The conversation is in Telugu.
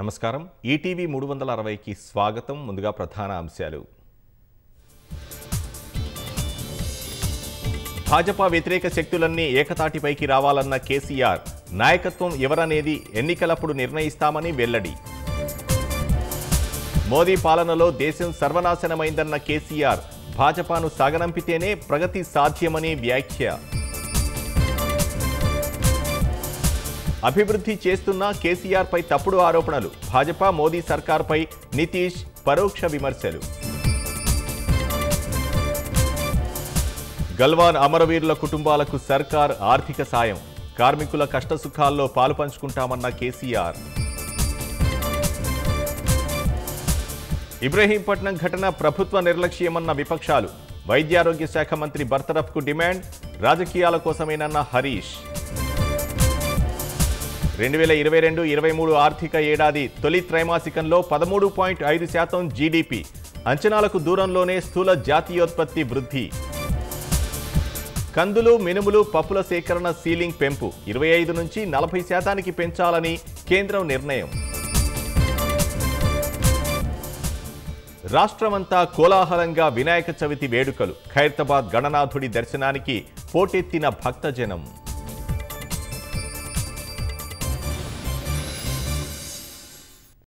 నమస్కారం ఈటీవీ మూడు వందల అరవైకి స్వాగతం ముందుగా ప్రధాన అంశాలు భాజపా వ్యతిరేక శక్తులన్నీ ఏకతాటిపైకి రావాలన్న కేసీఆర్ నాయకత్వం ఎవరనేది ఎన్నికలప్పుడు నిర్ణయిస్తామని వెల్లడి మోదీ పాలనలో దేశం సర్వనాశనమైందన్న కేసీఆర్ భాజపాను సాగనంపితేనే ప్రగతి సాధ్యమని వ్యాఖ్య అభివృద్ధి చేస్తున్న కేసీఆర్పై తప్పుడు ఆరోపణలు భాజపా మోదీ సర్కార్పై నితీష్ పరోక్ష విమర్శలు గల్వాన్ అమరవీరుల కుటుంబాలకు సర్కార్ ఆర్థిక సాయం కార్మికుల కష్టసుఖాల్లో పాలు పంచుకుంటామన్న కేసీఆర్ ఇబ్రహీంపట్నం ఘటన ప్రభుత్వ నిర్లక్ష్యమన్న విపక్షాలు వైద్యారోగ్య శాఖ మంత్రి బర్తరఫ్కు డిమాండ్ రాజకీయాల కోసమేనన్న హరీష్ రెండు వేల ఇరవై రెండు ఇరవై మూడు ఆర్థిక ఏడాది తొలి త్రైమాసికంలో పదమూడు పాయింట్ ఐదు శాతం జీడీపీ అంచనాలకు దూరంలోనే స్థూల జాతీయోత్పత్తి వృద్ధి కందులు మినుములు పప్పుల సేకరణ సీలింగ్ పెంపు ఇరవై ఐదు నుంచి నలభై శాతానికి పెంచాలని కేంద్రం నిర్ణయం రాష్ట్రమంతా కోలాహలంగా వినాయక చవితి వేడుకలు ఖైరతాబాద్ గణనాథుడి దర్శనానికి పోటెత్తిన భక్తజనం